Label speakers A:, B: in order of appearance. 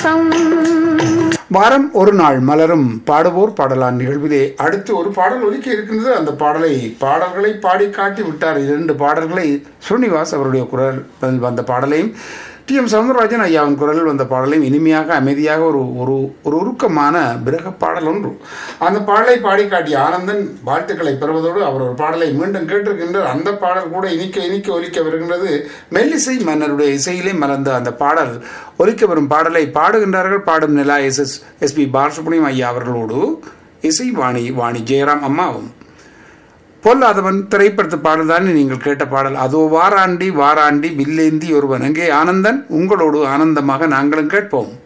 A: வணக்கம்
B: வாரம் ஒரு நாள் மலரும் பாடுவோர் பாடலான் நிகழ்விலே அடுத்து ஒரு பாடல் ஒலிக்க இருக்கின்றது அந்த பாடலை பாடல்களை பாடி காட்டி விட்டார் இரண்டு பாடல்களை ஸ்ரீனிவாஸ் அவருடைய குரல் வந்த பாடலையும் டி எம் சவுந்தரராஜன் ஐயாவின் குரலில் வந்த பாடலையும் இனிமையாக அமைதியாக ஒரு ஒரு ஒரு உருக்கமான பிறக பாடல் ஒன்று அந்த பாடலை பாடி காட்டிய ஆனந்தன் வாழ்த்துக்களை பெறுவதோடு அவர் ஒரு பாடலை மீண்டும் கேட்டிருக்கின்றார் அந்த பாடல் கூட இனிக்க இனிக்க ஒலிக்க வருகின்றது மெல்லிசை மன்னருடைய இசையிலே மலர்ந்த அந்த பாடல் ஒலிக்க வரும் பாடலை பாடுகின்றார்கள் பாடும் நிலா எஸ் எஸ் எஸ்பி பாலசுப்ரமணியம் ஐயா அவர்களோடு இசை வாணி வாணி ஜெயராம் அம்மாவும் பொல்லாதவன் திரைப்படத்து பாடல்தான் நீங்கள் கேட்ட பாடல் அதோ வாராண்டி வாராண்டி வில்லேந்தி ஒருவன் அங்கே ஆனந்தன் உங்களோடு ஆனந்தமாக நாங்களும் கேட்போம்